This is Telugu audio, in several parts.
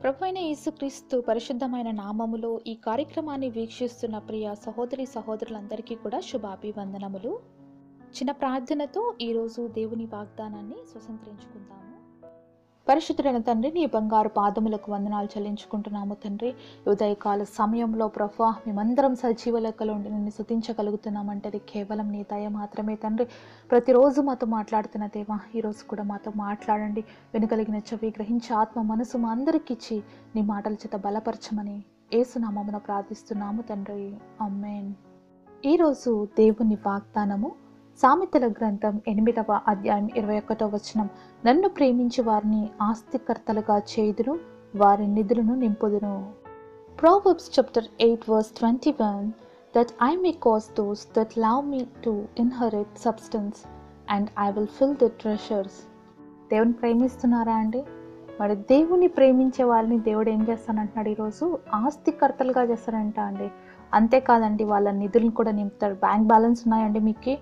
ప్రభు అయిన యేసుక్రీస్తు పరిశుద్ధమైన నామములో ఈ కార్యక్రమాన్ని వీక్షిస్తున్న ప్రియ సహోదరి సహోదరులందరికీ కూడా శుభాభివందనములు చిన్న ప్రార్థనతో ఈరోజు దేవుని వాగ్దానాన్ని స్వతంత్రించుకుందాము పరిశుద్ధుడైన తండ్రి నీ బంగారు పాదములకు వందనాలు చెల్లించుకుంటున్నాము తండ్రి ఈ ఉదయకాల సమయంలో ప్రభా మేమందరం సజీవ లెక్కలో ఉండి నిన్ను శుతించగలుగుతున్నామంటే అది కేవలం నీ దయ మాత్రమే తండ్రి ప్రతిరోజు మాతో మాట్లాడుతున్న దేవా ఈరోజు కూడా మాతో మాట్లాడండి వెనుకలిగిన చెవి గ్రహించి ఆత్మ మనసు మా అందరికిచ్చి నీ మాటల చేత బలపరచమని ఏసునామమున ప్రార్థిస్తున్నాము తండ్రి అమ్మేన్ ఈరోజు దేవుని వాగ్దానము సామెతల గ్రంథం ఎనిమిదవ అధ్యాయం ఇరవై ఒకటో వచనం నన్ను ప్రేమించి వారిని ఆస్తికర్తలుగా చేయుదును వారి నిధులను నింపుదును Proverbs chapter 8 verse 21 that I may cause those that love me to inherit substance and I will fill the treasures. దేవుని ప్రేమిస్తున్నారా అండి మరి దేవుని ప్రేమించే వాళ్ళని దేవుడు ఏం చేస్తానంటున్నాడు ఈరోజు ఆస్తికర్తలుగా చేస్తారంట అండి అంతేకాదండి వాళ్ళ నిధులను కూడా నింపుతాడు బ్యాంక్ బ్యాలెన్స్ ఉన్నాయండి మీకు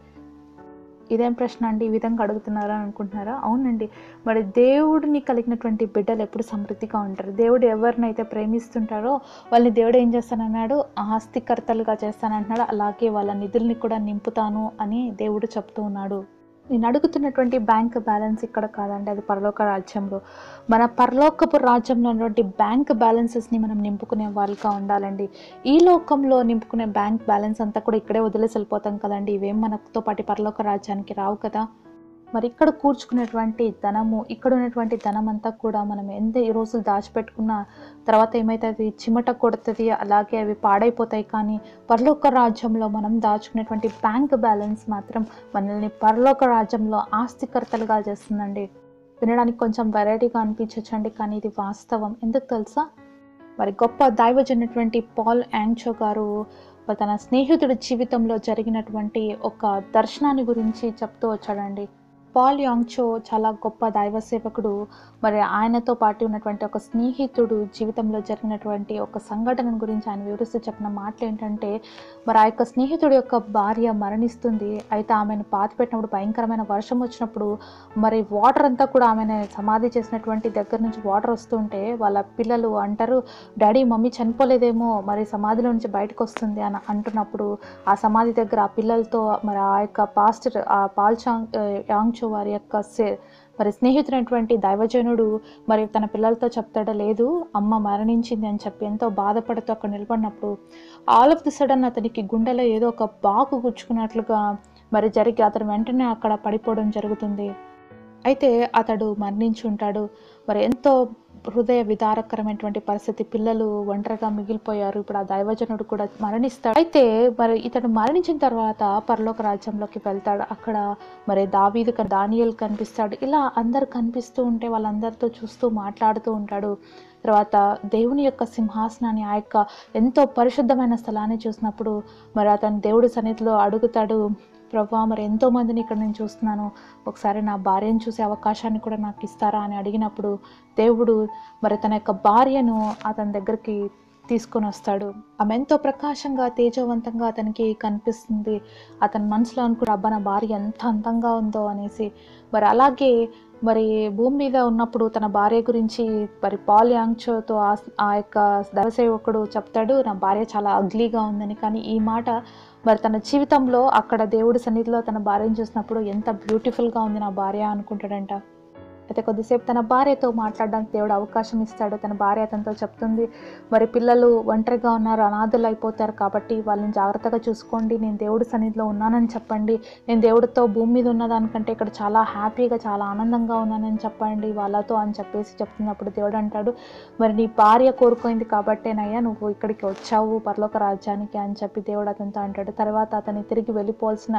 ఇదేం ప్రశ్న అండి ఈ విధంగా అడుగుతున్నారా అని అనుకుంటున్నారా అవునండి మరి దేవుడిని కలిగినటువంటి బిడ్డలు ఎప్పుడు సమృద్ధిగా ఉంటారు దేవుడు ఎవరినైతే ప్రేమిస్తుంటారో వాళ్ళని దేవుడు ఏం చేస్తానన్నాడు ఆస్తికర్తలుగా చేస్తానంటున్నాడు అలాగే వాళ్ళ నిధుల్ని కూడా నింపుతాను అని దేవుడు చెప్తూ ఉన్నాడు నేను అడుగుతున్నటువంటి బ్యాంక్ బ్యాలెన్స్ ఇక్కడ కాదండి అది పరలోక రాజ్యంలో మన పరలోకపు రాజ్యంలో ఉన్నటువంటి బ్యాంక్ బ్యాలెన్సెస్ని మనం నింపుకునే వాళ్ళుగా ఉండాలండి ఈ లోకంలో నింపుకునే బ్యాంక్ బ్యాలెన్స్ అంతా కూడా ఇక్కడే వదిలేసి వెళ్ళిపోతాం కదండి ఇవేం మనతో పాటు పరలోక రాజ్యానికి రావు కదా మరి ఇక్కడ కూర్చుకున్నటువంటి ధనము ఇక్కడ ఉన్నటువంటి ధనం అంతా కూడా మనం ఎంత ఈ రోజులు దాచిపెట్టుకున్న తర్వాత ఏమవుతుంది చిమట కొడుతుంది అలాగే అవి పాడైపోతాయి కానీ పరలోక రాజ్యంలో మనం దాచుకునేటువంటి బ్యాంక్ బ్యాలెన్స్ మాత్రం మనల్ని పరలోక రాజ్యంలో ఆస్తికర్తలుగా చేస్తుందండి వినడానికి కొంచెం వెరైటీగా అనిపించచ్చండి కానీ ఇది వాస్తవం ఎందుకు తెలుసా మరి గొప్ప దైవజనటువంటి పాల్ యాంగ్చో గారు తన స్నేహితుడి జీవితంలో జరిగినటువంటి ఒక దర్శనాన్ని గురించి చెప్తూ వచ్చాడండి పాల్ యాంగ్చో చాలా గొప్ప దైవ సేవకుడు మరి ఆయనతో పాటు ఉన్నటువంటి ఒక స్నేహితుడు జీవితంలో జరిగినటువంటి ఒక సంఘటన గురించి ఆయన వివరిస్తూ చెప్పిన మాటలు ఏంటంటే మరి ఆ యొక్క స్నేహితుడి యొక్క భార్య మరణిస్తుంది అయితే ఆమెను పాతి పెట్టినప్పుడు భయంకరమైన వర్షం వచ్చినప్పుడు మరి వాటర్ అంతా కూడా ఆమెను సమాధి చేసినటువంటి దగ్గర నుంచి వాటర్ వస్తుంటే వాళ్ళ పిల్లలు అంటారు డాడీ మమ్మీ చనిపోలేదేమో మరి సమాధిలో నుంచి బయటకు వస్తుంది అని అంటున్నప్పుడు ఆ సమాధి దగ్గర ఆ పిల్లలతో మరి ఆ యొక్క పాస్టర్ ఆ పాల్చాంగ్ యాంగ్చో వారి యొక్క సే మరి స్నేహితుడైనటువంటి దైవజనుడు మరి తన పిల్లలతో చెప్తాడో లేదు అమ్మ మరణించింది అని చెప్పి ఎంతో బాధపడుతూ అక్కడ నిలబడినప్పుడు ఆల్ ఆఫ్ ది సడన్ అతనికి గుండెలో ఏదో ఒక బాగు గుచ్చుకున్నట్లుగా మరి జరిగి అతను వెంటనే అక్కడ పడిపోవడం జరుగుతుంది అయితే అతడు మరణించి ఉంటాడు మరి ఎంతో హృదయ విదారకరమైనటువంటి పరిస్థితి పిల్లలు ఒంటరిగా మిగిలిపోయారు ఇప్పుడు ఆ దైవజనుడు కూడా మరణిస్తాడు అయితే మరి ఇతడు మరణించిన తర్వాత పరలోక రాజ్యంలోకి వెళ్తాడు అక్కడ మరి దావీదు దానియల్ కనిపిస్తాడు ఇలా అందరు కనిపిస్తూ ఉంటే వాళ్ళందరితో చూస్తూ మాట్లాడుతూ ఉంటాడు తర్వాత దేవుని యొక్క సింహాసనాన్ని ఆ యొక్క ఎంతో పరిశుద్ధమైన స్థలాన్ని చూసినప్పుడు మరి అతను దేవుడి సన్నిధిలో అడుగుతాడు ప్రభా మరి ఎంతో మందిని ఇక్కడ నేను చూస్తున్నాను ఒకసారి నా భార్యను చూసే అవకాశాన్ని కూడా నాకు ఇస్తారా అని అడిగినప్పుడు దేవుడు మరి తన యొక్క భార్యను అతని దగ్గరికి తీసుకొని వస్తాడు ఆమె ఎంతో ప్రకాశంగా తేజవంతంగా అతనికి కనిపిస్తుంది అతని మనసులో అనుకున్న అబ్బా నా భార్య ఎంత అందంగా ఉందో అనేసి మరి అలాగే మరి భూమి మీద ఉన్నప్పుడు తన భార్య గురించి మరి పాల్ యాంగ్చోతో ఆ యొక్క దైవసేవకుడు చెప్తాడు నా భార్య చాలా అగ్లీగా ఉందని కానీ ఈ మాట మరి తన జీవితంలో అక్కడ దేవుడి సన్నిధిలో తన భార్యను చూసినప్పుడు ఎంత బ్యూటిఫుల్గా ఉంది నా భార్య అనుకుంటాడంట అయితే కొద్దిసేపు తన భార్యతో మాట్లాడడానికి దేవుడు అవకాశం ఇస్తాడు తన భార్య అతనితో చెప్తుంది మరి పిల్లలు ఒంటరిగా ఉన్నారు అనాథులు అయిపోతారు కాబట్టి వాళ్ళని జాగ్రత్తగా చూసుకోండి నేను దేవుడి సన్నిధిలో ఉన్నానని చెప్పండి నేను దేవుడితో భూమి మీద ఉన్నదానికంటే ఇక్కడ చాలా హ్యాపీగా చాలా ఆనందంగా ఉన్నానని చెప్పండి వాళ్ళతో అని చెప్పేసి చెప్తున్నప్పుడు దేవుడు అంటాడు మరి నీ భార్య కోరుకుంది కాబట్టేనయ్యా నువ్వు ఇక్కడికి వచ్చావు పరలోక రాజ్యానికి అని చెప్పి దేవుడు అతనితో అంటాడు తర్వాత అతన్ని తిరిగి వెళ్ళిపోవాల్సిన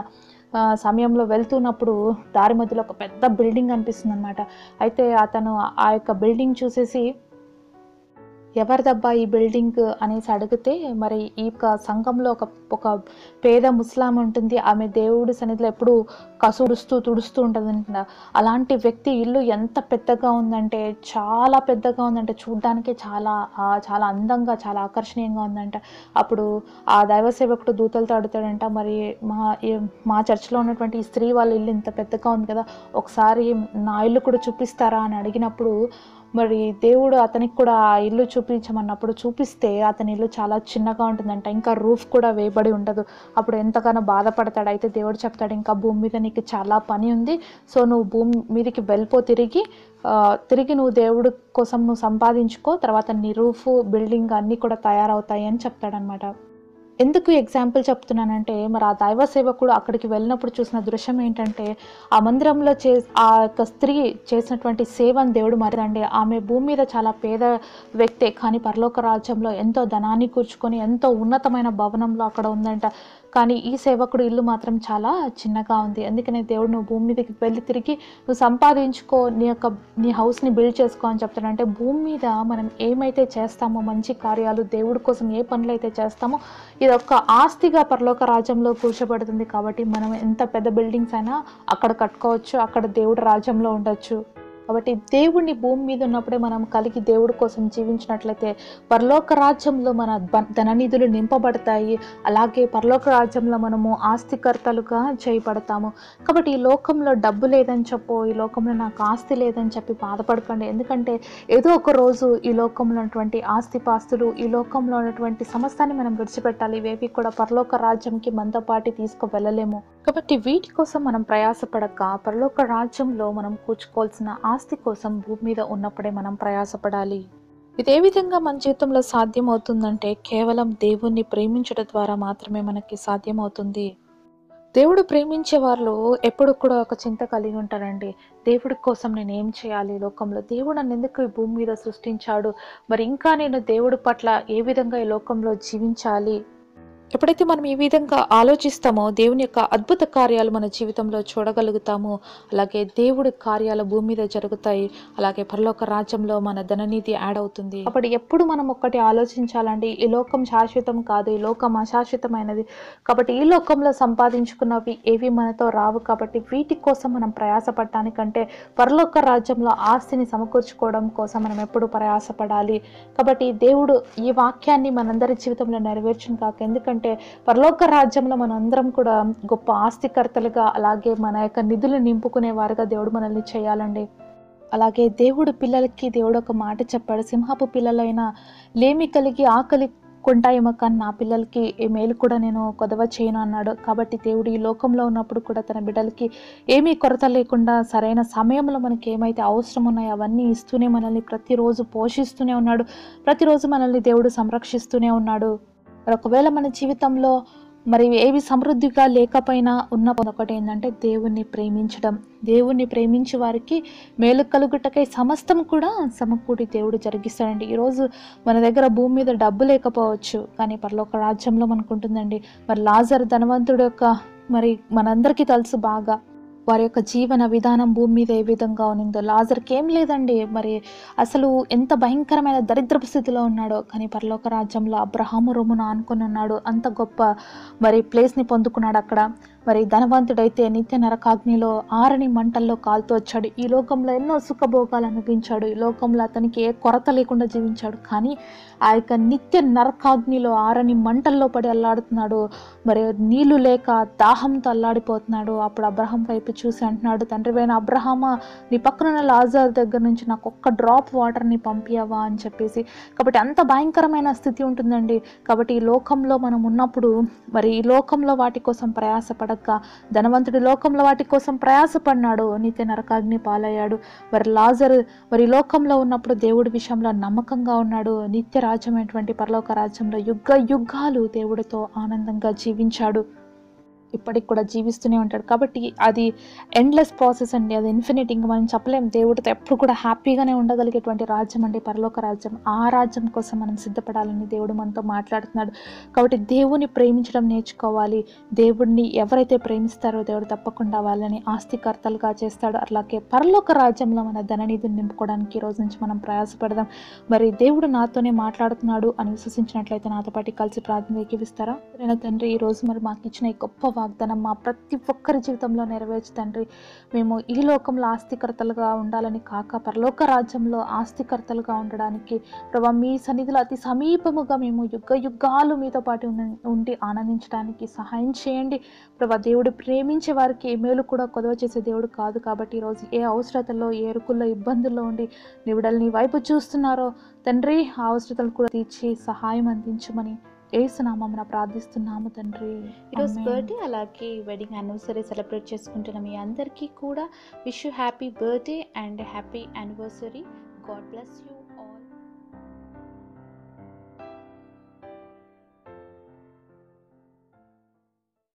సమయంలో వెళ్తున్నప్పుడు దారి మధ్యలో ఒక పెద్ద బిల్డింగ్ అనిపిస్తుంది అనమాట అయితే అతను ఆ యొక్క బిల్డింగ్ చూసేసి ఎవరిదబ్బా ఈ బిల్డింగ్ అనేసి అడిగితే మరి ఈ యొక్క సంఘంలో ఒక ఒక పేద ముస్లాం ఉంటుంది ఆమె దేవుడి సన్నిధిలో ఎప్పుడు కసుడుస్తూ తుడుస్తూ ఉంటుంది అలాంటి వ్యక్తి ఇల్లు ఎంత పెద్దగా ఉందంటే చాలా పెద్దగా ఉందంటే చూడ్డానికి చాలా చాలా అందంగా చాలా ఆకర్షణీయంగా ఉందంట అప్పుడు ఆ దైవ సేవకుడు దూతలతో అడుగుతాడంట మరి మా మా చర్చిలో ఉన్నటువంటి ఈ స్త్రీ వాళ్ళ ఇల్లు ఇంత పెద్దగా ఉంది కదా ఒకసారి నా ఇల్లు కూడా చూపిస్తారా అని అడిగినప్పుడు మరి దేవుడు అతనికి కూడా ఆ ఇల్లు చూపించమన్నప్పుడు చూపిస్తే అతని ఇల్లు చాలా చిన్నగా ఉంటుందంట ఇంకా రూఫ్ కూడా వేయబడి ఉండదు అప్పుడు ఎంతగానో బాధపడతాడు అయితే దేవుడు చెప్తాడు ఇంకా భూమి మీద నీకు చాలా పని ఉంది సో నువ్వు భూమి మీదకి వెళ్ళిపో తిరిగి ఆ, తిరిగి నువ్వు దేవుడు కోసం నువ్వు సంపాదించుకో తర్వాత నీ రూఫ్ బిల్డింగ్ అన్నీ కూడా తయారవుతాయి అని చెప్తాడనమాట ఎందుకు ఎగ్జాంపుల్ చెప్తున్నానంటే మరి ఆ దైవ సేవకుడు అక్కడికి వెళ్ళినప్పుడు చూసిన దృశ్యం ఏంటంటే ఆ మందిరంలో చే ఆ యొక్క స్త్రీ చేసినటువంటి సేవను దేవుడు మరిదండి ఆమె భూమి మీద చాలా పేద వ్యక్తే కానీ పరలోక రాజ్యంలో ఎంతో ధనాన్ని కూర్చుకొని ఎంతో ఉన్నతమైన భవనంలో అక్కడ ఉందంట కానీ ఈ సేవకుడు ఇల్లు మాత్రం చాలా చిన్నగా ఉంది అందుకనే దేవుడు నువ్వు భూమి మీదకి వెళ్ళి తిరిగి నువ్వు సంపాదించుకో నీ యొక్క నీ హౌస్ని బిల్డ్ చేసుకో అని చెప్తాడు అంటే భూమి మీద మనం ఏమైతే చేస్తామో మంచి కార్యాలు దేవుడి కోసం ఏ పనులు అయితే చేస్తామో ఇది ఒక ఆస్తిగా పరలోక రాజ్యంలో కూర్చోబడుతుంది కాబట్టి మనం ఎంత పెద్ద బిల్డింగ్స్ అయినా అక్కడ కట్టుకోవచ్చు అక్కడ దేవుడి రాజ్యంలో ఉండొచ్చు కాబట్టి దేవుడిని భూమి మీద ఉన్నప్పుడే మనం కలిగి దేవుడి కోసం జీవించినట్లయితే పరలోక రాజ్యంలో మన బ- ధననిధులు నింపబడతాయి అలాగే పరలోక రాజ్యంలో మనము ఆస్తికర్తలుగా చేయబడతాము కాబట్టి ఈ లోకంలో డబ్బు లేదని చెప్పు ఈ లోకంలో నాకు ఆస్తి లేదని చెప్పి బాధపడకండి ఎందుకంటే ఏదో ఒక రోజు ఈ లోకంలో ఉన్నటువంటి ఆస్తిపాస్తులు ఈ లోకంలో ఉన్నటువంటి సమస్తాన్ని మనం విడిచిపెట్టాలి ఇవేవి కూడా పరలోక రాజ్యంకి మనతో పాటు తీసుకు వెళ్ళలేము కాబట్టి వీటి కోసం మనం ప్రయాసపడక పరలోక రాజ్యంలో మనం కూర్చుకోవాల్సిన ఆస్తి కోసం భూమి మీద ఉన్నప్పుడే మనం ప్రయాసపడాలి ఇది ఏ విధంగా మన జీవితంలో సాధ్యమవుతుందంటే కేవలం దేవుణ్ణి ప్రేమించడం ద్వారా మాత్రమే మనకి సాధ్యమవుతుంది దేవుడు ప్రేమించే వాళ్ళు ఎప్పుడు కూడా ఒక చింత కలిగి ఉంటారండి దేవుడి కోసం నేను ఏం చేయాలి ఈ లోకంలో దేవుడు నన్ను ఎందుకు ఈ భూమి మీద సృష్టించాడు మరి ఇంకా నేను దేవుడి పట్ల ఏ విధంగా ఈ లోకంలో జీవించాలి ఎప్పుడైతే మనం ఈ విధంగా ఆలోచిస్తామో దేవుని యొక్క అద్భుత కార్యాలు మన జీవితంలో చూడగలుగుతామో అలాగే దేవుడి కార్యాలు భూమి మీద జరుగుతాయి అలాగే పరలోక రాజ్యంలో మన ధననీతి యాడ్ అవుతుంది అప్పుడు ఎప్పుడు మనం ఒక్కటి ఆలోచించాలండి ఈ లోకం శాశ్వతం కాదు ఈ లోకం అశాశ్వతమైనది కాబట్టి ఈ లోకంలో సంపాదించుకున్నవి ఏవి మనతో రావు కాబట్టి వీటి కోసం మనం ప్రయాసపడటానికంటే పరలోక రాజ్యంలో ఆస్తిని సమకూర్చుకోవడం కోసం మనం ఎప్పుడు ప్రయాసపడాలి కాబట్టి దేవుడు ఈ వాక్యాన్ని మనందరి జీవితంలో నెరవేర్చును కాక ఎందుకంటే పరలోక రాజ్యంలో మనందరం కూడా గొప్ప ఆస్తికర్తలుగా అలాగే మన యొక్క నిధులు నింపుకునే వారుగా దేవుడు మనల్ని చేయాలండి అలాగే దేవుడు పిల్లలకి దేవుడు ఒక మాట చెప్పాడు సింహపు పిల్లలైన లేమి కలిగి ఆకలి కొంటాయేమో కానీ నా పిల్లలకి ఏ మేలు కూడా నేను కొదవ చేయను అన్నాడు కాబట్టి దేవుడు ఈ లోకంలో ఉన్నప్పుడు కూడా తన బిడ్డలకి ఏమీ కొరత లేకుండా సరైన సమయంలో మనకి ఏమైతే అవసరం ఉన్నాయో అవన్నీ ఇస్తూనే మనల్ని ప్రతిరోజు పోషిస్తూనే ఉన్నాడు ప్రతిరోజు మనల్ని దేవుడు సంరక్షిస్తూనే ఉన్నాడు మరి ఒకవేళ మన జీవితంలో మరి ఏవి సమృద్ధిగా లేకపోయినా ఉన్న ఒకటి ఏంటంటే దేవుణ్ణి ప్రేమించడం దేవుణ్ణి ప్రేమించే వారికి మేలు కలుగుటకై సమస్తం కూడా సమకూడి దేవుడు జరిగిస్తాడండి ఈరోజు మన దగ్గర భూమి మీద డబ్బు లేకపోవచ్చు కానీ పరలోక రాజ్యంలో మనకు ఉంటుందండి మరి లాజర్ ధనవంతుడు యొక్క మరి మనందరికీ తెలుసు బాగా వారి యొక్క జీవన విధానం భూమి మీద ఏ విధంగా ఉన్నిందో లాజర్కి ఏం లేదండి మరి అసలు ఎంత భయంకరమైన దరిద్రపు స్థితిలో ఉన్నాడో కానీ పరలోక రాజ్యంలో అబ్రహాము రొమ్మున ఆనుకొని ఉన్నాడు అంత గొప్ప మరి ప్లేస్ని పొందుకున్నాడు అక్కడ మరి ధనవంతుడైతే నిత్య నరకాగ్నిలో ఆరని మంటల్లో కాలుతూ వచ్చాడు ఈ లోకంలో ఎన్నో సుఖభోగాలు అనుభవించాడు ఈ లోకంలో అతనికి ఏ కొరత లేకుండా జీవించాడు కానీ ఆ యొక్క నిత్య నరకాగ్నిలో ఆరని మంటల్లో పడి అల్లాడుతున్నాడు మరి నీళ్లు లేక దాహంతో అల్లాడిపోతున్నాడు అప్పుడు అబ్రహం వైపు చూసి అంటున్నాడు తండ్రివైన అబ్రహామా నీ పక్కనున్న లాజర్ దగ్గర నుంచి నాకు ఒక్క డ్రాప్ వాటర్ని పంపియవా అని చెప్పేసి కాబట్టి అంత భయంకరమైన స్థితి ఉంటుందండి కాబట్టి ఈ లోకంలో మనం ఉన్నప్పుడు మరి ఈ లోకంలో వాటి కోసం ప్రయాసపడక ధనవంతుడి లోకంలో వాటి కోసం ప్రయాసపడినాడు నిత్య నరకాగ్ని పాలయ్యాడు మరి లాజర్ మరి ఈ లోకంలో ఉన్నప్పుడు దేవుడి విషయంలో నమ్మకంగా ఉన్నాడు నిత్య రాజ్యమైనటువంటి పరలోక రాజ్యంలో యుగ యుగాలు దేవుడితో ఆనందంగా జీవించాడు ఇప్పటికి కూడా జీవిస్తూనే ఉంటాడు కాబట్టి అది ఎండ్లెస్ ప్రాసెస్ అండి అది ఇన్ఫినిట్ ఇంకా మనం చెప్పలేం దేవుడితో ఎప్పుడు కూడా హ్యాపీగానే ఉండగలిగేటువంటి రాజ్యం అండి పరలోక రాజ్యం ఆ రాజ్యం కోసం మనం సిద్ధపడాలని దేవుడు మనతో మాట్లాడుతున్నాడు కాబట్టి దేవుని ప్రేమించడం నేర్చుకోవాలి దేవుడిని ఎవరైతే ప్రేమిస్తారో దేవుడు తప్పకుండా వాళ్ళని ఆస్తికర్తలుగా చేస్తాడు అలాగే పరలోక రాజ్యంలో మన ధననిధిని నింపుకోవడానికి ఈ రోజు నుంచి మనం ప్రయాసపడదాం మరి దేవుడు నాతోనే మాట్లాడుతున్నాడు అని విశ్వసించినట్లయితే నాతో పాటు కలిసి ప్రార్థన ఏకీవిస్తారా నేను తండ్రి ఈ రోజు మరి మాకు ఇచ్చిన ఈ గొప్ప వాగ్దానం మా ప్రతి ఒక్కరి జీవితంలో నెరవేర్చు తండ్రి మేము ఈ లోకంలో ఆస్తికర్తలుగా ఉండాలని కాక పరలోక రాజ్యంలో ఆస్తికర్తలుగా ఉండడానికి ప్రభా మీ సన్నిధిలో అతి సమీపముగా మేము యుగ యుగాలు మీతో పాటు ఉన్న- ఉండి ఆనందించడానికి సహాయం చేయండి ప్రభా దేవుడు ప్రేమించే వారికి ఏ మేలు కూడా కొదవ చేసే దేవుడు కాదు కాబట్టి ఈరోజు ఏ అవసరతలో ఏ ఎరుకుల్లో ఇబ్బందుల్లో ఉండి నివిడల్ని వైపు చూస్తున్నారో తండ్రి ఆ అవసరతలు కూడా తీర్చి సహాయం అందించమని ఏసునామమున ప్రార్థిస్తున్నాము తండ్రి ఈరోజు ఆమేన్. బర్త్డే అలాగే వెడ్డింగ్ యానివర్సరీ సెలబ్రేట్ చేసుకుంటున్న మీ అందరికీ కూడా wish you happy birthday and happy anniversary God bless you